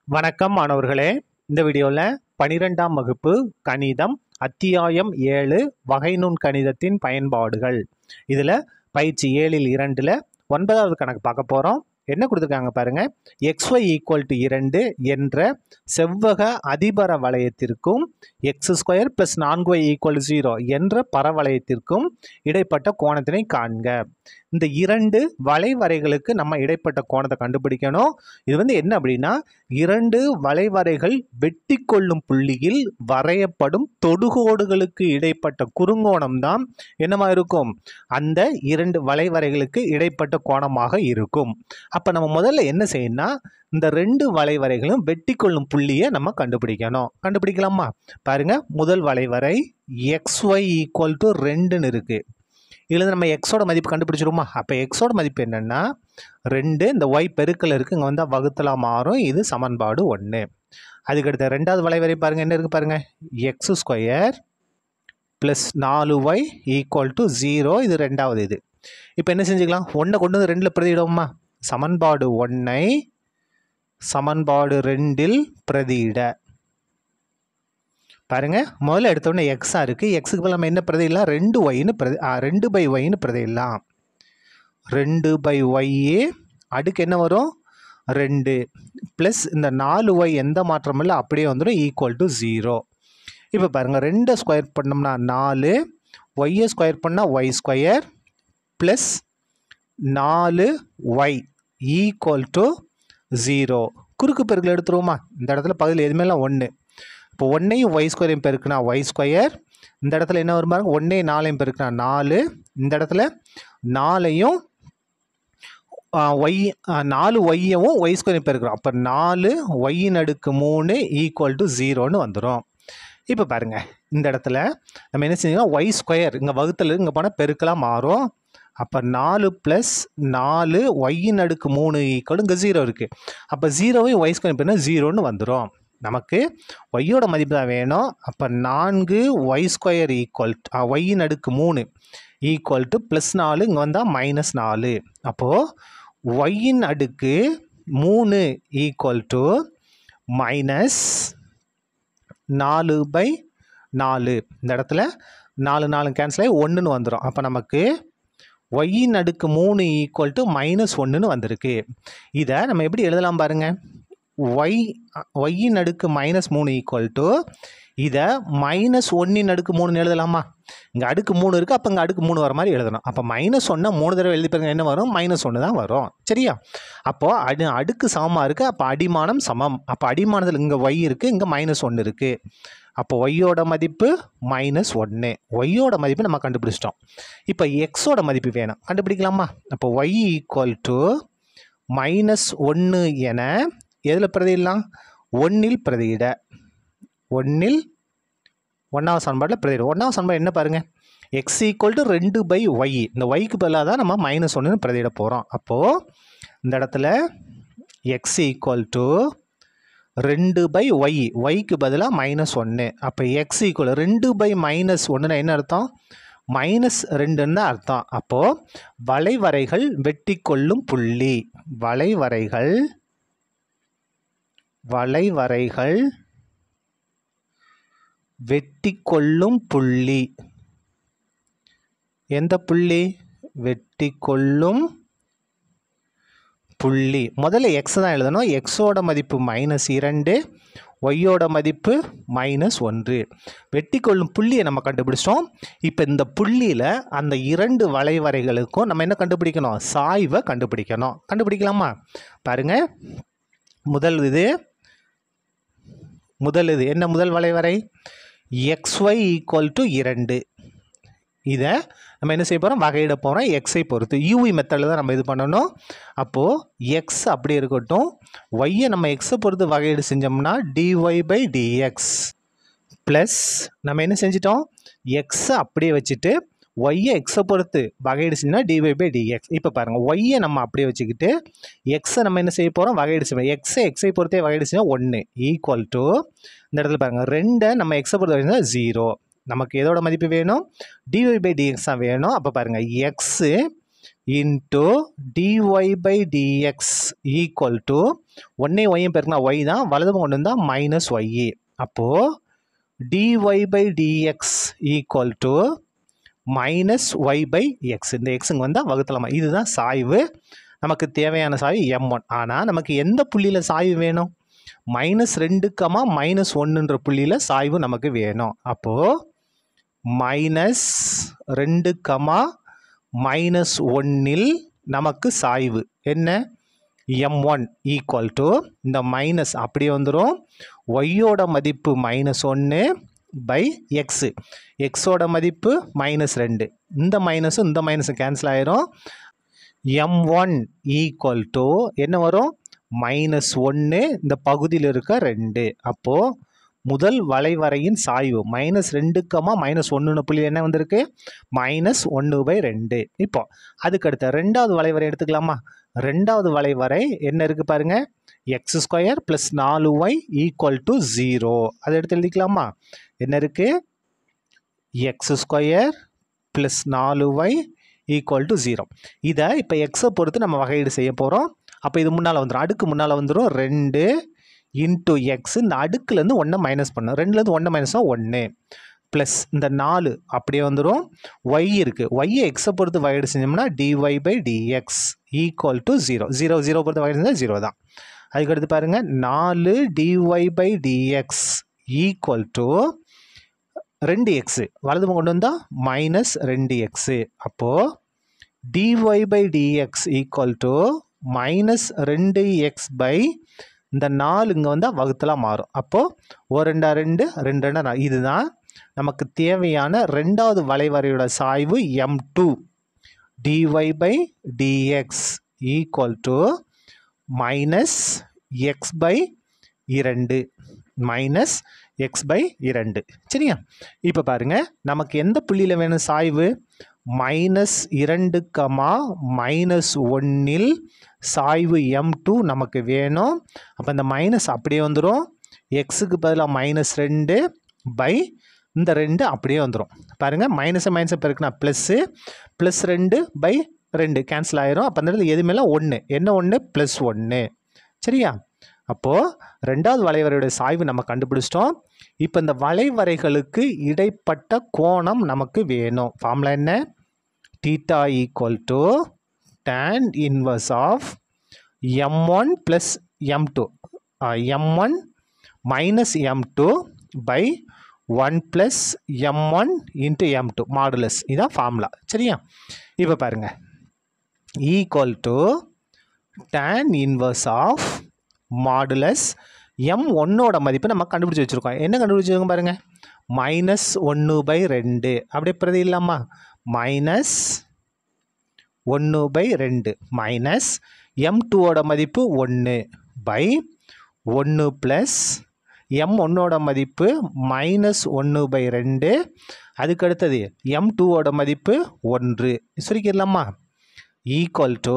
வணக்கம் மாணவர்களே இந்த வீடியோவில் பனிரெண்டாம் வகுப்பு கணிதம் அத்தியாயம் ஏழு வகைநுண் கணிதத்தின் பயன்பாடுகள் இதில் பயிற்சி ஏழில் இரண்டில் ஒன்பதாவது கணக்கு பார்க்க போகிறோம் என்ன கொடுத்துருக்காங்க பாருங்க xy ஈக்குவல் டு இரண்டு என்ற செவ்வக அதிபர வளையத்திற்கும் எக்ஸ் ஸ்கொயர் ப்ளஸ் நான்கு ஒய் ஈக்குவல் ஜீரோ என்ற பரவளையத்திற்கும் இடைப்பட்ட கோணத்தினை காண்க இந்த இரண்டு வளைவரைகளுக்கு நம்ம இடைப்பட்ட கோணத்தை கண்டுபிடிக்கணும் இது வந்து என்ன அப்படின்னா இரண்டு வளைவரைகள் வெட்டி கொள்ளும் புள்ளியில் வரையப்படும் தொடுகோடுகளுக்கு இடைப்பட்ட குறுங்கோணம் தான் என்னவா இருக்கும் அந்த இரண்டு வளைவரைகளுக்கு இடைப்பட்ட கோணமாக இருக்கும் அப்போ நம்ம முதல்ல என்ன செய்யணும்னா இந்த ரெண்டு வளைவரைகளும் வெட்டி கொள்ளும் புள்ளியை நம்ம கண்டுபிடிக்கணும் கண்டுபிடிக்கலாமா பாருங்க முதல் வளைவரை எக்ஸ் ஒய் ஈக்குவல் டு ரெண்டுன்னு இருக்கு இதில் நம்ம எக்ஸோட மதிப்பு கண்டுபிடிச்சிருமா அப்போ எக்ஸோட மதிப்பு என்னென்னா ரெண்டு இந்த ஒய் பெருக்கல் இருக்குது இங்கே வந்தால் வகுத்தலாம் மாறும் இது சமன்பாடு ஒன்று அதுக்கடுத்த ரெண்டாவது வளைவரை பாருங்கள் என்ன இருக்குது பாருங்கள் எக்ஸ் ஸ்கொயர் ப்ளஸ் நாலு ஒய் ஈக்குவல் டு ஜீரோ இது ரெண்டாவது இது இப்போ என்ன செஞ்சுக்கலாம் ஒன்றை கொண்டு வந்து ரெண்டில் பிரதியிடுவோமா சமன்பாடு ஒன்றை சமன்பாடு ரெண்டில் பிரதியிட பாருங்க முதல்ல எடுத்தோடனே எக்ஸாக இருக்குது எக்ஸுக்கு பதில் நம்ம என்ன பிரதியிடலாம் ரெண்டு ஒய்னு பிரதி ஆ, ரெண்டு பை ஒய்னு பிரதியிடலாம் ரெண்டு பை ஒய்யே அடுக்கு என்ன வரும் ரெண்டு ப்ளஸ் இந்த நாலு ஒய் எந்த மாற்றமும் இல்லை அப்படியே வந்துடும் ஈக்குவல் டு ஜீரோ இப்போ பாருங்கள் ரெண்டை ஸ்கொயர் பண்ணோம்னா நாலு ஒய்யை ஸ்கொயர் பண்ணால் ஒய் ஸ்கொயர் ப்ளஸ் நாலு ஒய் ஈக்குவல் டு ஜீரோ குறுக்கு பெருக்கல் எடுத்துருவோமா இந்த இடத்துல பகுதியில் எதுவுமேலாம் ஒன்று இப்போ ஒன்றையும் ஒய் ஸ்கொயரையும் பெருக்குனா ஒய் ஸ்கொயர் இந்த இடத்துல என்ன வரும் பாருங்க ஒன்றையும் நாலையும் பெருக்குனா நாலு இந்த இடத்துல நாலையும் ஒய் நாலு ஒய்யவும் ஒய் ஸ்கொயரையும் பெருக்கிறோம் அப்போ நாலு ஒய்யின் அடுக்கு மூணு ஈக்குவல் டு ஜீரோன்னு வந்துடும் இப்போ பாருங்கள் இந்த இடத்துல நம்ம என்ன செஞ்சோம்னா ஒய் ஸ்கொயர் இங்கே வகுத்தில் இங்கே போனால் பெருக்கலாக மாறும் அப்போ நாலு ப்ளஸ் நாலு ஒய்யின் அடுக்கு மூணு ஈக்குவல் இங்கே ஜீரோ இருக்குது அப்போ ஜீரோவையும் ஒய் ஸ்கொயர் பண்ணால் ஜீரோன்னு வந்துடும் நமக்கு ஒய்யோட மதிப்பு தான் வேணும் அப்போ நான்கு ஒய் ஸ்கொயர் ஈக்குவல் ஒய்யின் அடுக்கு மூணு ஈக்குவல் டு ப்ளஸ் நாலு இங்கே வந்தால் மைனஸ் நாலு அப்போது ஒய்யின் அடுக்கு மூணு ஈக்குவல் டு மைனஸ் நாலு பை நாலு இந்த இடத்துல நாலு நாலு கேன்சல் ஆகி ஒன்றுன்னு வந்துடும் அப்போ நமக்கு ஒய்யின் அடுக்கு மூணு ஈக்குவல் டு மைனஸ் ஒன்றுன்னு வந்திருக்கு இதை நம்ம எப்படி எழுதலாம் பாருங்கள் ஒய் ஒய்யின் அடுக்கு மைனஸ் மூணு ஈக்குவல் டு இதை மைனஸ் ஒன்னின் அடுக்கு மூணுன்னு எழுதலாமா இங்கே அடுக்கு மூணு இருக்குது அப்போ இங்கே அடுக்கு மூணு வர மாதிரி எழுதணும் அப்போ மைனஸ் ஒன்றை மூணு தடவை எழுதி பாருங்க என்ன வரும் மைனஸ் ஒன்று தான் வரும் சரியா அப்போது அடி அடுக்கு சமமாக இருக்குது அப்போ அடிமானம் சமம் அப்போ அடிமானத்தில் இங்கே ஒய் இருக்குது இங்கே மைனஸ் ஒன்று இருக்குது அப்போ ஒய்யோட மதிப்பு மைனஸ் ஒன்று ஒய்யோட மதிப்பு நம்ம கண்டுபிடிச்சிட்டோம் இப்போ எக்ஸோட மதிப்பு வேணும் கண்டுபிடிக்கலாமா அப்போ ஒய் ஈக்குவல் டு மைனஸ் ஒன்று என எதில் பிரதியிடலாம் ஒன்றில் பிரதியிட ஒன்றில் ஒன்றாவது சமன்பாட்டில் பிரதியிட ஒன்றாவது சமன்பாடு என்ன பாருங்கள் எக்ஸ் ஈக்குவல் டு ரெண்டு பை ஒய் இந்த ஒய்க்கு பதிலாக தான் நம்ம மைனஸ் ஒன்றுன்னு பிரதியிட போகிறோம் அப்போது இந்த இடத்துல எக்ஸ் ஈக்குவல் டு ரெண்டு பை ஒய் ஒய்க்கு பதிலாக மைனஸ் ஒன்று அப்போ எக்ஸ் ஈக்குவல் ரெண்டு பை மைனஸ் ஒன்றுனா என்ன அர்த்தம் மைனஸ் ரெண்டுன்னு தான் அர்த்தம் அப்போது வளைவரைகள் வெட்டி கொள்ளும் புள்ளி வளைவரைகள் வளைவரைகள் வெட்டி கொள்ளும் புள்ளி எந்த புள்ளி வெட்டி கொள்ளும் புள்ளி முதல்ல எக்ஸ் தான் எழுதணும் எக்ஸோட மதிப்பு மைனஸ் இரண்டு ஒய்யோட மதிப்பு மைனஸ் ஒன்று வெட்டி கொள்ளும் புள்ளியை நம்ம கண்டுபிடிச்சோம் இப்போ இந்த புள்ளியில் அந்த இரண்டு வளைவரைகளுக்கும் நம்ம என்ன கண்டுபிடிக்கணும் சாய்வை கண்டுபிடிக்கணும் கண்டுபிடிக்கலாமா பாருங்க முதல் இது முதல் இது என்ன முதல் வளைவரை எக்ஸ்ஒய் ஈக்குவல் டு இரண்டு இதை நம்ம என்ன செய்ய போகிறோம் வகையிட போகிறோம் எக்ஸை பொறுத்து யூவி மெத்தடில் தான் நம்ம இது பண்ணணும் அப்போது எக்ஸ் அப்படி இருக்கட்டும் ஒய்யை நம்ம எக்ஸை பொறுத்து வகையீடு செஞ்சோம்னா டிஒய் பை டிஎக்ஸ் ப்ளஸ் நம்ம என்ன செஞ்சிட்டோம் எக்ஸை அப்படியே வச்சுட்டு ஒய்யை எக்ஸை பொறுத்து வகையீடு செஞ்சோம்னா டிஒய் பை டிஎக்ஸ் இப்போ பாருங்கள் ஒய்யை நம்ம அப்படியே வச்சுக்கிட்டு எக்ஸை நம்ம என்ன செய்ய போகிறோம் வகையீடு செய்வோம் எக்ஸை எக்ஸை பொறுத்தே வகையீடு செஞ்சால் ஒன்று ஈக்குவல் டு இந்த இடத்துல பாருங்கள் ரெண்டை நம்ம எக்ஸை பொறுத்த வரைக்கும் ஜீரோ நமக்கு எதோட மதிப்பு வேணும் டிஒய் பை டிஎக்ஸ் தான் வேணும் அப்போ பாருங்கள் x into dy by dx equal to ஒன்னே ஒய்யும் பெருக்குனா ஒய் தான் வலது பக்கம் கொண்டு வந்தால் மைனஸ் ஒய் அப்போது dy by dx equal to minus y by x இந்த எக்ஸுங்க வந்தால் வகுத்தலாமா இதுதான் சாய்வு நமக்கு தேவையான சாய்வு எம் ஒன் ஆனால் நமக்கு எந்த புள்ளியில் சாய்வு வேணும் மைனஸ் ரெண்டுக்கமா மைனஸ் ஒன்றுன்ற புள்ளியில் சாய்வு நமக்கு வேணும் அப்போது மைனஸ் ரெண்டு கமா மைனஸ் ஒன்னில் நமக்கு சாய்வு என்ன எம் ஒன் ஈக்குவல் டு இந்த மைனஸ் அப்படியே வந்துடும் ஒய்யோட மதிப்பு மைனஸ் ஒன்று பை எக்ஸு எக்ஸோட மதிப்பு மைனஸ் ரெண்டு இந்த மைனஸும் இந்த மைனஸும் கேன்சல் ஆயிரும் எம் ஒன் ஈக்குவல் டு என்ன வரும் மைனஸ் ஒன்று இந்த பகுதியில் இருக்க ரெண்டு அப்போது முதல் வளைவரையின் சாய்வு மைனஸ் ரெண்டுக்கமா மைனஸ் ஒன்றுன்னு புள்ளி என்ன வந்திருக்கு மைனஸ் ஒன்று பை ரெண்டு இப்போ அதுக்கடுத்த ரெண்டாவது வளைவரை எடுத்துக்கலாமா ரெண்டாவது வளைவரை என்ன இருக்குது பாருங்க எக்ஸ் ஸ்கொயர் ப்ளஸ் நாலு ஒய் ஈக்குவல் டு ஜீரோ அதை எடுத்து எழுதிக்கலாமா என்ன இருக்குது எக்ஸ் ஸ்கொயர் ப்ளஸ் நாலு ஒய் ஈக்குவல் டு ஜீரோ இதை இப்போ எக்ஸை பொறுத்து நம்ம வகையீடு செய்ய போகிறோம் அப்போ இது முன்னால் வந்துடும் அடுக்கு முன்னால் வந்துடும் ரெண்டு இன்ட்டு எக்ஸ் இந்த அடுக்குலேருந்து ஒன்றை மைனஸ் பண்ணும் ரெண்டுலேருந்து ஒன்றை மைனஸ்னால் ஒன்று ப்ளஸ் இந்த நாலு அப்படியே வந்துடும் ஒய் இருக்குது ஒய்யை எக்ஸை பொறுத்து வகையீடு செஞ்சோம்னா dy by dx equal to zero zero zero பொறுத்து வகையீடு செஞ்சால் ஜீரோ தான் அதுக்கடுத்து பாருங்கள் நாலு dy by dx equal to ரெண்டு எக்ஸு வலது பக்கம் கொண்டு வந்தால் மைனஸ் ரெண்டு எக்ஸு அப்போது dy by dx equal to minus ரெண்டு எக்ஸ் பை இந்த நாலு இங்கே வந்தால் வகுத்தலாம் மாறும் அப்போது ஒரு ரெண்டா ரெண்டு ரெண்டு ரெண்டா நாலு இதுதான் நமக்கு தேவையான ரெண்டாவது வளைவரையோட சாய்வு m two dy by dx equal to minus x by இரண்டு மைனஸ் எக்ஸ் பை இரண்டு சரியா இப்போ பாருங்கள் நமக்கு எந்த புள்ளியில் வேணும் சாய்வு மைனஸ் இரண்டு கமா மைனஸ் ஒன்னில் சாய்வு எம் டூ நமக்கு வேணும் அப்போ இந்த மைனஸ் அப்படியே வந்துடும் எக்ஸுக்கு பதிலாக மைனஸ் ரெண்டு பை இந்த ரெண்டு அப்படியே வந்துடும் பாருங்கள் மைனஸை மைனஸை பெருக்குனா ப்ளஸ்ஸு ப்ளஸ் ரெண்டு பை ரெண்டு கேன்சல் ஆயிரும் அப்போ அந்த இடத்துல எதுவுமே ஒன்று என்ன ஒன்று ப்ளஸ் ஒன்று சரியா அப்போது ரெண்டாவது வளைவரையுடைய சாய்வு நம்ம கண்டுபிடிச்சிட்டோம் இப்போ இந்த வளைவரைகளுக்கு இடைப்பட்ட கோணம் நமக்கு வேணும் ஃபார்முலா என்ன theta equal to tan inverse of m one plus m two m one minus m two by one plus m one into m two modulus இதான் ஃபார்முலா சரியா இப்போ பாருங்கள் equal to tan inverse of modulus m ஒன்னோட மதிப்பு நம்ம கண்டுபிடிச்சி வச்சுருக்கோம் என்ன கண்டுபிடிச்சிருக்கோம் பாருங்கள் மைனஸ் ஒன்று பை ரெண்டு அப்படியே பிரதி இல்லாமா மைனஸ் ஒன்று பை ரெண்டு மைனஸ் எம் டூவோட மதிப்பு ஒன்று பை ஒன்று ப்ளஸ் எம் ஒன்னோட மதிப்பு மைனஸ் ஒன்று பை ரெண்டு அதுக்கு அடுத்தது எம் டூவோட மதிப்பு ஒன்று சுருக்கிடலாமா equal to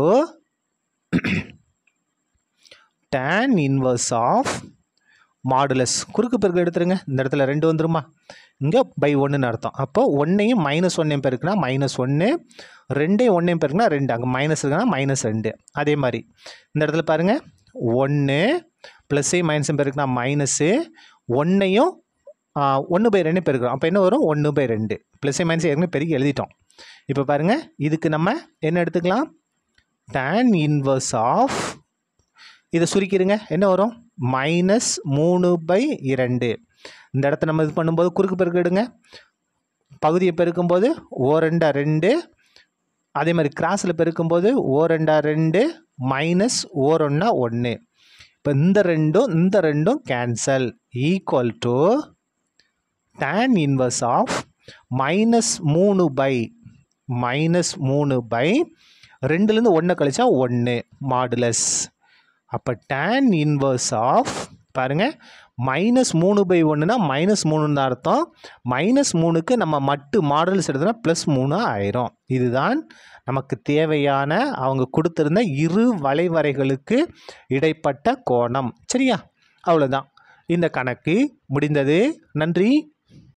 tan inverse of modulus குறுக்கு பெருக்கு எடுத்துருங்க இந்த இடத்துல ரெண்டு வந்துருமா இங்கே பை ஒன்றுன்னு அர்த்தம் அப்போ ஒன்றையும் மைனஸ் ஒன்றையும் பெருக்குனா மைனஸ் ஒன்று ரெண்டையும் ஒன்றையும் பெருக்குனா ரெண்டு அங்கே மைனஸ் இருக்குன்னா மைனஸ் ரெண்டு அதே மாதிரி இந்த இடத்துல பாருங்கள் ஒன்று ப்ளஸ்ஸையும் மைனஸையும் பெருக்குனா மைனஸு ஒன்றையும் ஒன்று பை ரெண்டு பெருக்கிறோம் அப்போ என்ன வரும் ஒன்று பை ரெண்டு ப்ளஸ்ஸை மைனஸ் ஏற்கனவே பெருக்கி எழுதிட்டோம் இப்போ பாருங்கள் இதுக்கு நம்ம என்ன எடுத்துக்கலாம் tan இன்வர்ஸ் ஆஃப் இதை சுருக்கிடுங்க என்ன வரும் மைனஸ் மூணு பை இரண்டு இந்த இடத்த நம்ம இது பண்ணும்போது குறுக்கு பெருக்கு எடுங்க பகுதியை பெருக்கும்போது ஓ ரெண்டா ரெண்டு அதே மாதிரி கிராஸில் பெருக்கும்போது ஓ ரெண்டா ரெண்டு மைனஸ் ஓ ஒன்றா ஒன்று இப்போ இந்த ரெண்டும் இந்த ரெண்டும் cancel equal to tan inverse of minus மூணு பை மைனஸ் மூணு பை ரெண்டுலேருந்து ஒன்று கழிச்சா ஒன்று மாடுலஸ் அப்போ tan இன்வர்ஸ் ஆஃப் பாருங்கள் மைனஸ் மூணு பை ஒன்றுனா மைனஸ் மூணுன்னு தான் அர்த்தம் மைனஸ் மூணுக்கு நம்ம மட்டு மாடல்ஸ் எடுத்தோன்னா ப்ளஸ் மூணு ஆயிரும் இதுதான் நமக்கு தேவையான அவங்க கொடுத்துருந்த இரு வளைவரைகளுக்கு இடைப்பட்ட கோணம் சரியா அவ்வளோதான் இந்த கணக்கு முடிந்தது நன்றி